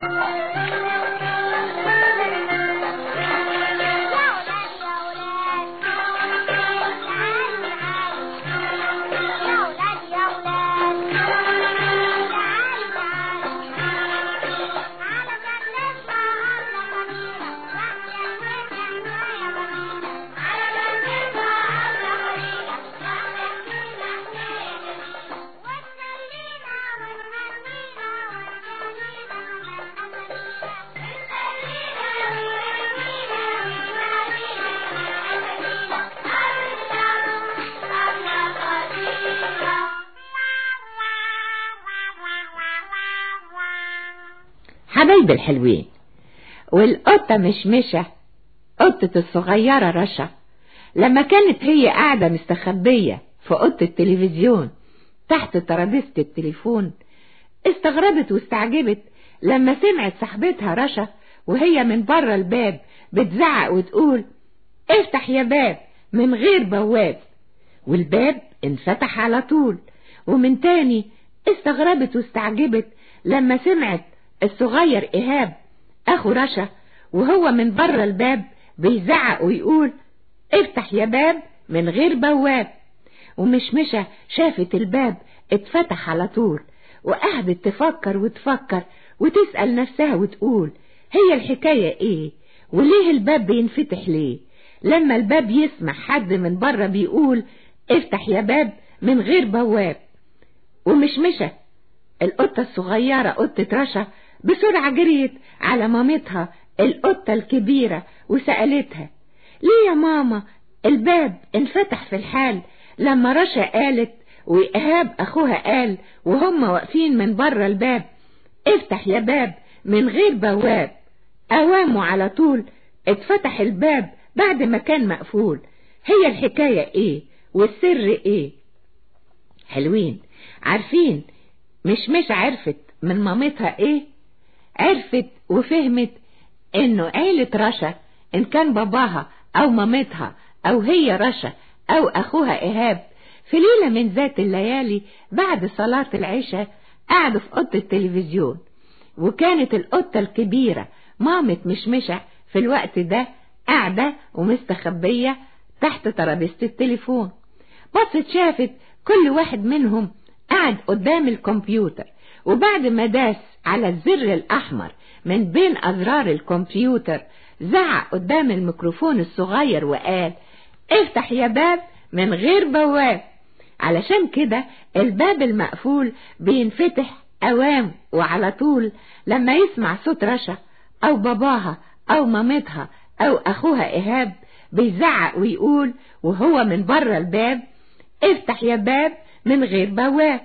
حبايبي الحلوين والقطة مشمشة قطة الصغيرة رشا لما كانت هي قاعدة مستخبية في أوضة التلفزيون تحت ترابيزة التليفون استغربت واستعجبت لما سمعت صاحبتها رشا وهي من بره الباب بتزعق وتقول افتح يا باب من غير بواب والباب انفتح على طول ومن تاني استغربت واستعجبت لما سمعت الصغير إيهاب أخو رشا وهو من بره الباب بيزعق ويقول افتح يا باب من غير بواب ومشمشة شافت الباب اتفتح على طول وقعدت تفكر وتفكر وتسأل نفسها وتقول هي الحكاية ايه وليه الباب بينفتح ليه لما الباب يسمع حد من بره بيقول افتح يا باب من غير بواب ومشمشة القطة الصغيرة قطة رشا بسرعة جريت على مامتها القطة الكبيرة وسألتها ليه يا ماما الباب انفتح في الحال لما رشا قالت وإيهاب أخوها قال وهم واقفين من بره الباب افتح يا باب من غير بواب أوامه على طول اتفتح الباب بعد ما كان مقفول هي الحكاية ايه والسر ايه حلوين عارفين مش مش عرفت من مامتها ايه عرفت وفهمت انه عيلة رشا ان كان باباها او مامتها او هي رشا او اخوها ايهاب في ليلة من ذات الليالي بعد صلاة العشاء قعدوا في اوضة التلفزيون وكانت القطة الكبيرة مامة مشمشة في الوقت ده قاعدة ومستخبية تحت ترابيزة التليفون بصت شافت كل واحد منهم قعد قدام الكمبيوتر وبعد ما داس على الزر الأحمر من بين أزرار الكمبيوتر زعق قدام الميكروفون الصغير وقال افتح يا باب من غير بواب علشان كده الباب المقفول بينفتح أوام وعلى طول لما يسمع صوت رشا أو باباها أو مامتها أو أخوها إيهاب بيزعق ويقول وهو من بره الباب افتح يا باب من غير بواب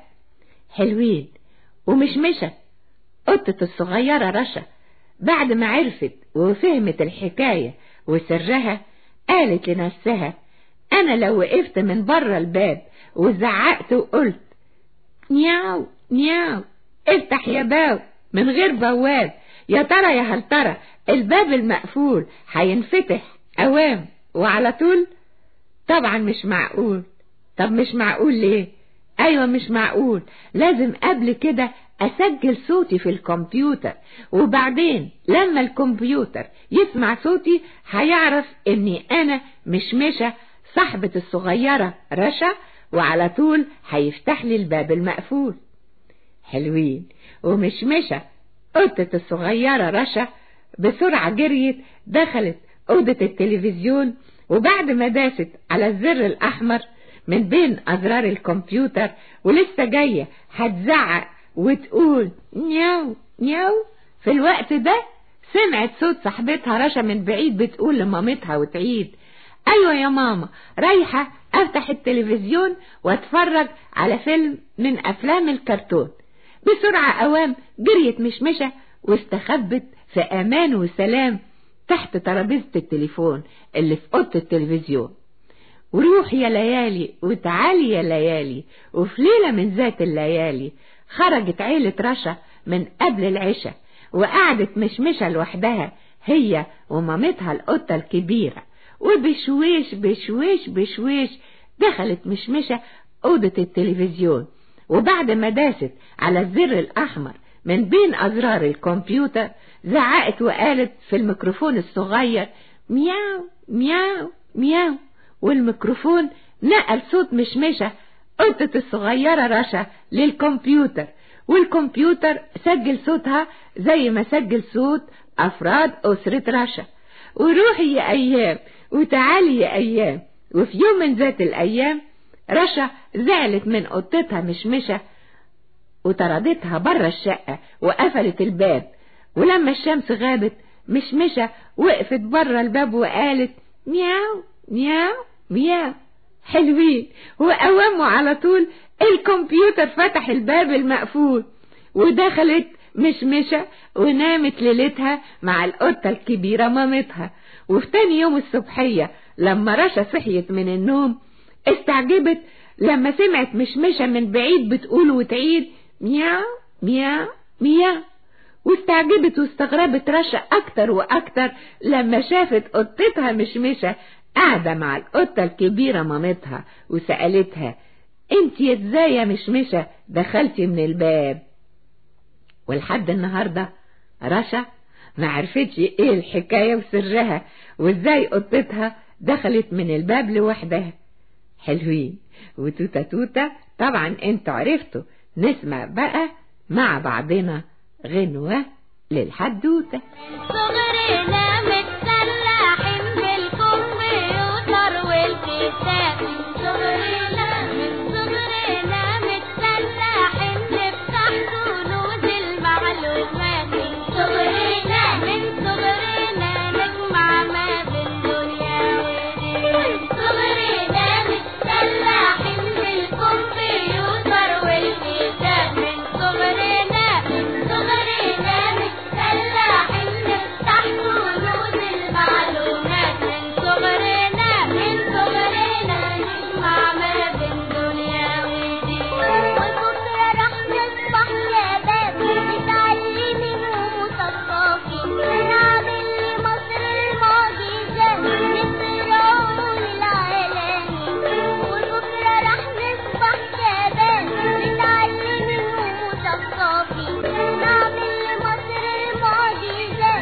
حلوين ومشمشة قطة الصغيرة رشا بعد ما عرفت وفهمت الحكاية وسرها قالت لنفسها أنا لو وقفت من بره الباب وزعقت وقلت نياو نياو افتح يا باو من غير بواب يا ترى يا هل ترى الباب المقفول هينفتح أوام وعلى طول طبعا مش معقول طب مش معقول ليه ايوه مش معقول لازم قبل كده اسجل صوتي في الكمبيوتر وبعدين لما الكمبيوتر يسمع صوتي هيعرف اني انا مشمشة صاحبة الصغيرة رشا وعلى طول هيفتح لي الباب المقفول حلوين ومشمشة قطة الصغيرة رشا بسرعة جريت دخلت أوضة التلفزيون وبعد ما داست على الزر الأحمر من بين أزرار الكمبيوتر ولسه جاية هتزعق وتقول نياو نياو في الوقت ده سمعت صوت صاحبتها رشا من بعيد بتقول لمامتها وتعيد أيوة يا ماما رايحة أفتح التلفزيون واتفرج على فيلم من أفلام الكرتون بسرعة أوام جريت مشمشة واستخبت في أمان وسلام تحت ترابيزة التليفون اللي في أوضة التلفزيون وروح يا ليالي وتعالي يا ليالي وفي ليلة من ذات الليالي خرجت عيلة رشا من قبل العشاء وقعدت مشمشة لوحدها هي ومامتها القطة الكبيرة وبشويش بشويش بشويش دخلت مشمشة أوضة التلفزيون وبعد ما داست على الزر الأحمر من بين أزرار الكمبيوتر زعقت وقالت في الميكروفون الصغير مياو مياو مياو والميكروفون نقل صوت مشمشة قطة الصغيرة رشا للكمبيوتر والكمبيوتر سجل صوتها زي ما سجل صوت أفراد أسرة رشا وروحي يا أيام وتعالي يا أيام وفي يوم من ذات الأيام رشا زعلت من قطتها مشمشة وطردتها بره الشقة وقفلت الباب ولما الشمس غابت مشمشة وقفت بره الباب وقالت مياو مياو مياو حلوين وقواموا على طول الكمبيوتر فتح الباب المقفول ودخلت مشمشة ونامت ليلتها مع القطة الكبيرة مامتها وفي تاني يوم الصبحية لما رشا صحيت من النوم استعجبت لما سمعت مشمشة من بعيد بتقول وتعيد مياو مياو مياو واستعجبت واستغربت رشا أكتر وأكتر لما شافت قطتها مشمشة قاعدة مع القطة الكبيرة مامتها وسألتها انت ازاي يا مشمشة دخلتي من الباب ولحد النهاردة رشا ما عرفتش ايه الحكاية وسرها وازاي قطتها دخلت من الباب لوحدها حلوين وتوتة توتة طبعا انتوا عرفتوا نسمع بقى مع بعضنا غنوة للحدوتة صغرنا متسلحين بالكمبيوتر والكتاب صغرنا من صغرنا متسلحين نفتح كنوز المعلومات صغرنا من صغرنا نجمع ما بين دنيا ودين صغرنا متسلحين بالكمبيوتر والكتاب من صغرنا من صغرنا متسلحين نفتح كنوز المعلومات من صغرنا من صغرنا نجمع ما بين دنيا ودين وبكرة راح نصبح شباب متعلمين ومثقفين نعمل لمصر المعجزات نقرأه للعالمين وبكرة راح نصبح شباب متعلمين ومثقفين نعمل لمصر المعجزات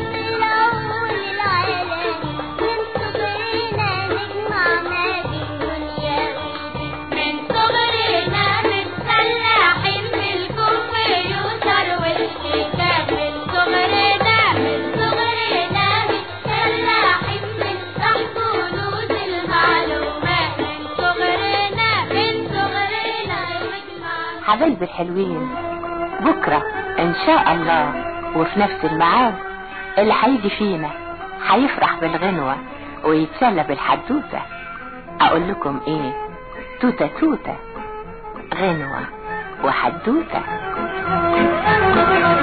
نقرأه للعالمين من صغرنا نجمع ما بين دنيا ودين من صغرنا متسلحين بالكمبيوتر والكتاب من صغرنا من صغرنا متسلحين بنفتح كنوز المعلومات من صغرنا من صغرنا نجمع حبايبي الحلوين بكرة إن شاء الله وفي نفس الميعاد اللي هيجي فينا هيفرح بالغنوة ويتسلى بالحدوتة أقول لكم إيه توتة توتة غنوة وحدوتة